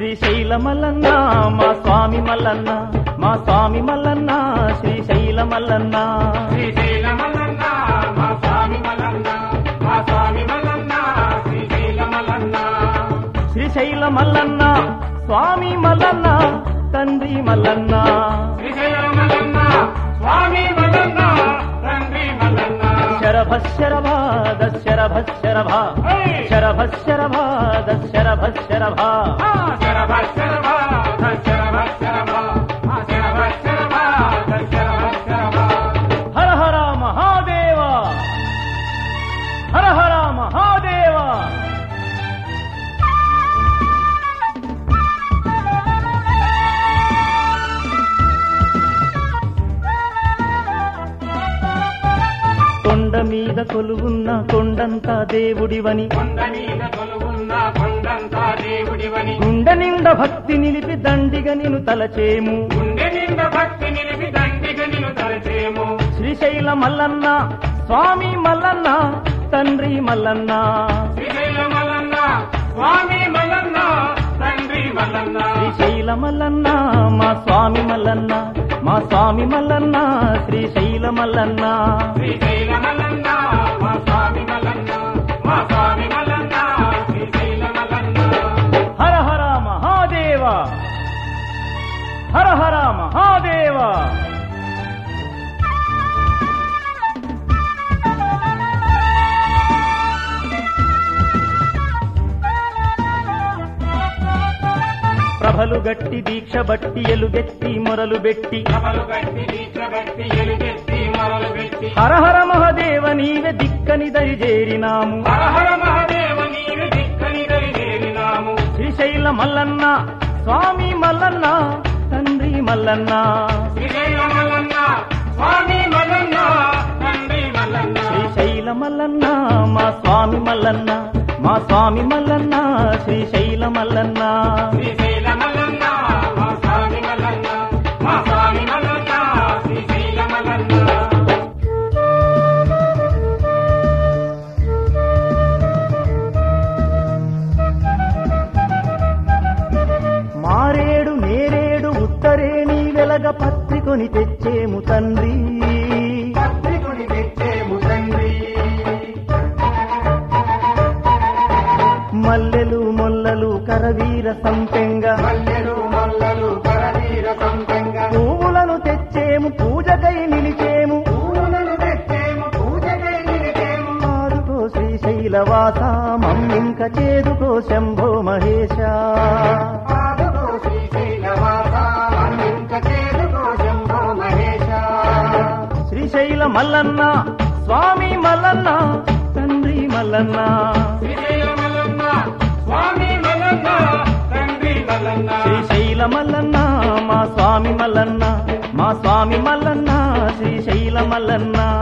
శ్రీశైల మల్లన్న మా స్వామి మల్లన్న మా స్వామి మల్లన్న శ్రీశైల మల్లన్న శ్రీశైల మల్లన్న మా స్వామి మల్లన్న మా స్వామి మల్లన్న శ్రీశైల మల్లన్న శ్రీశైల మల్లన్న స్వామి మల్లన్న తండ్రి మల్లన్న శ్రీశైల మల్లన్న స్వామి మల్లన్న తండ్రి మల్లన్న శరభ శరభ దశరభ శరభ శరభ శరభ దశరభ శరభ ఆ శరభ శరభ శరభ శరభ ఆ శరభ శరభ శరభ శరభ హర హర మహాదేవ హర హర మహాదేవ కొండ మీద కొలువున్న కొండంతా దేవుడివని కొండ మీద కొలువున్న కొండంతా దేవుడివని గుండె నిండా భక్తి నిలిపి దండిగా నిన్ను తలచేము గుండె నింద భక్తి నిలిపి దండిగా నిన్ను తలచేము శ్రీశైల మల్లన్న స్వామి మల్లన్న తండ్రి మల్లన్న శ్రీశైల మల్లన్న స్వామి మల్లన్న తండ్రి మల్లన్న శ్రీశైల మల్లన్న మా స్వామి మల్లన్న మా స్వామి మల్లన్న శ్రీశైల మల్లన్న శ్రీశైల మల్లన్న మా స్వామి మల్లన్న మా స్వామి మల్లన్న శ్రీశైల మల్లన్న హర హర మహాదేవ హర హర మహాదేవ ప్రభలు గట్టి దీక్ష బట్టి ఎలుగెత్తి మొరలు పెట్టి సభలు గట్టి దీక్ష బట్టి ఎలుగెత్తి మొరలు పెట్టి హర హర మహదేవ నీవే దిక్కని దరిజేరినాము హర హర మహాదేవ నీవు దిక్కని దరిదేరినాము శ్రీశైల మల్లన్న స్వామి మల్లన్న తండ్రి మల్లన్న శ్రీశైల మల్లన్న స్వామి మల్లన్న తండ్రి మల్లన్న శ్రీశైల మల్లన్న మా స్వామి మల్లన్న మా స్వామి మల్లన్న శ్రీశైల మల్లన్న శ్రీశైల మల్లన్న మా స్వామి మల్లన్న మా స్వామి మల్లన్న శ్రీశైల మల్లన్న మారేడు నేరేడు ఉత్తరేణి వెలగ పత్రికొని తెచ్చేము తండ్రి పత్రికుని తెచ్చేము తండ్రి మల్లెలు మొల్లలు కరవీర సంపెంగ మల్లెలు మల్లలు కరవీర సంతంగ పువ్వులను తెచ్చేము పూజకై నిలిచేము పూలను తెచ్చేము పూజకై నిలిచేము ఆదుకో శ్రీశైలవాస మమ్మింక చేదుకో శంభో మహేశ పాదకో శ్రీశైలవాస మన్నింక చేదుకో శంభో మహేశ శ్రీశైల మల్లన్న స్వామి మల్లన్న తండ్రి మల్లన్న శ్రీశైల మల్లన్న స్వామి మల్లన్న తండ్రి మల్లన్న శ్రీశైల మల్లన్న మా స్వామి మల్లన్న మా స్వామి మల్లన్న శ్రీశైల మల్లన్న